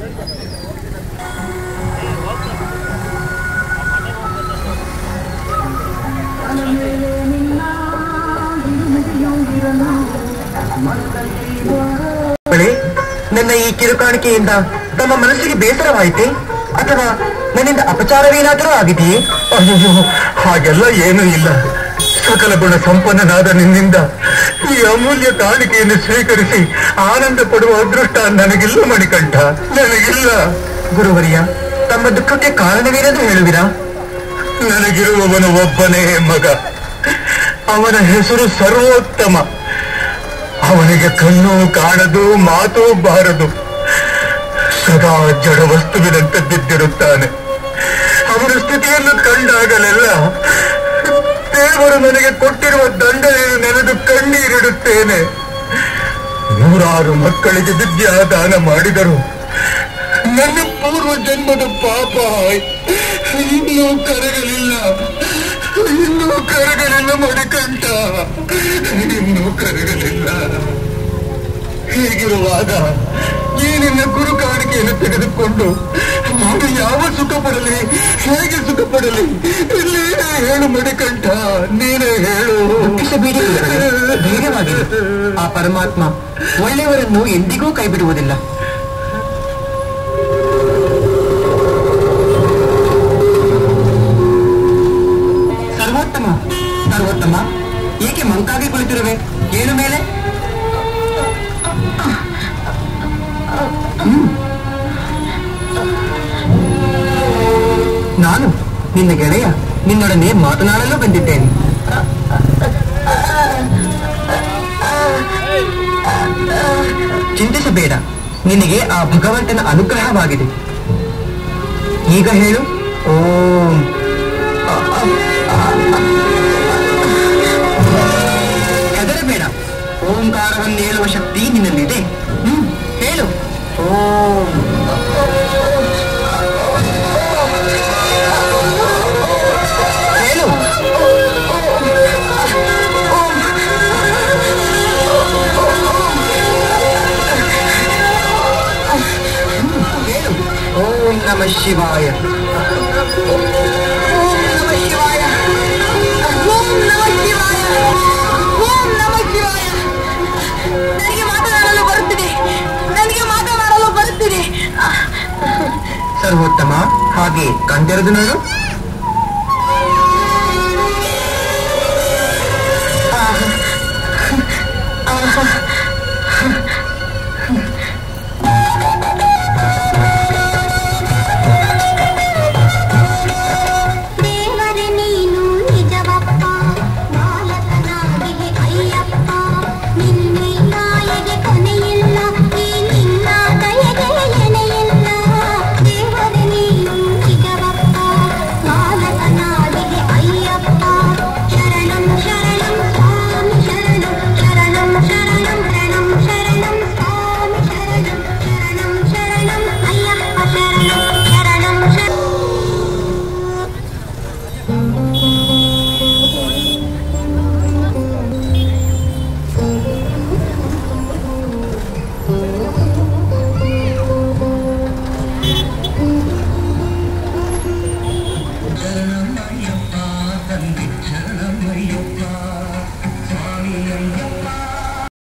ಬಳಿ ನನ್ನ ಈ ಕಿರುಕಾಣಿಕೆಯಿಂದ ತಮ್ಮ ಮನಸ್ಸಿಗೆ ಬೇಸರವಾಯಿತೆ ಅಥವಾ ನನ್ನಿಂದ ಅಪಚಾರವೇನಾದರೂ ಆಗಿದೆಯೇ ಅಯ್ಯೋ ಹಾಗೆಲ್ಲ ಏನೂ ಇಲ್ಲ ಸಕಲ ಗುಣ ಸಂಪನ್ನನಾದ ನಿನ್ನಿಂದ ಈ ಅಮೂಲ್ಯ ಕಾಣಿಕೆಯನ್ನು ಸ್ವೀಕರಿಸಿ ಆನಂದ ಪಡುವ ಅದೃಷ್ಟ ನನಗಿಲ್ಲ ಮಣಿಕಂಠ ನನಗಿಲ್ಲ ಗುರುವರಿಯ ತಮ್ಮ ದುಃಖಕ್ಕೆ ಕಾರಣವೇನೆಂದು ಹೇಳುವಿರಾ ನನಗಿರುವವನು ಒಬ್ಬನೇ ಮಗ ಅವನ ಹೆಸರು ಸರ್ವೋತ್ತಮ ಅವನಿಗೆ ಕಣ್ಣು ಕಾಣದು ಮಾತು ಬಾರದು ಸದಾ ಜಡ ವಸ್ತುವಿನಂತೆ ಬಿದ್ದಿರುತ್ತಾನೆ ಅವನ ಸ್ಥಿತಿಯನ್ನು ಕಂಡಾಗಲೆಲ್ಲ ದೇವರು ನನಗೆ ಕೊಟ್ಟಿರುವ ದಂಡನೆಯನ್ನು ನೆನೆದು ಕಣ್ಣೀರಿಡುತ್ತೇನೆ ನೂರಾರು ಮಕ್ಕಳಿಗೆ ವಿದ್ಯಾದಾನ ಮಾಡಿದರು ನನ್ನ ಪೂರ್ವ ಜನ್ಮದ ಪಾಪ ಇನ್ನೂ ಕರಗಲಿಲ್ಲ ಇನ್ನೂ ಕರಗಲಿಲ್ಲ ಮಣಿಕಂಠ ಇನ್ನೂ ಕರಗಲಿಲ್ಲ ಹೀಗಿರುವಾಗ ಈ ನಿನ್ನ ಗುರು ಕಾಣಿಕೆಯನ್ನು ತೆಗೆದುಕೊಂಡು ನಾನು ಯಾವ ಸುಖ ಪಡಲಿ ಹೇಗೆ ಸುಖ ಪಡಲಿ ನೀನೇ ಹೇಳು ಮಣಿಕಂಠ ನೀನೇ ಹೇಳು ದುಃಖಿಸಬೇಡಿ ಗುರುಗಳೇ. ಧೈರ್ಯವಾಗಿರಿ. ಆ ಪರಮಾತ್ಮ ಒಳ್ಳೆಯವರನ್ನು ಎಂದಿಗೂ ಕೈಬಿಡುವುದಿಲ್ಲ ಸರ್ವೋತ್ತಮ ಸರ್ವೋತ್ತಮ ಏಕೆ ಮಂಕಾಗಿ ಕುಳಿತಿರುವೆ ಏನು ಮೇಲೆ ಹ್ಮ್. ನಾನು ನಿನ್ನ ಗೆಳೆಯ ನಿನ್ನೊಡನೆ ಮಾತನಾಡಲು ಬಂದಿದ್ದೇನೆ ಚಿಂತಿಸಬೇಡ ನಿನಗೆ ಆ ಭಗವಂತನ ಅನುಗ್ರಹವಾಗಿದೆ ಈಗ ಹೇಳು ಓಂ ಹೆದರಬೇಡ ಓಂಕಾರವನ್ನು ಹೇಳುವ ಶಕ್ತಿ ನಿನ್ನಲ್ಲಿದೆ ಹ್ಮ್ ಹೇಳು ಓಂ ಹೇಳು ಹೇಳು ಓಂ ನಮ ಶಿವಾಯ ಓಂ ನಮ ಶಿವಾಯ ಓಂ ನಮ ಶಿವಾಯ ಓಂ ನಮ ಶಿವಾಯ ನನಗೆ ಮಾತನಾಡಲು ಬರುತ್ತಿದೆ ನನಗೆ ಮಾತನಾಡಲು ಬರುತ್ತಿದೆ ಸರ್ವೋತ್ತಮ ಹಾಗೆ ಕಂಡೆರದು ನೋಡು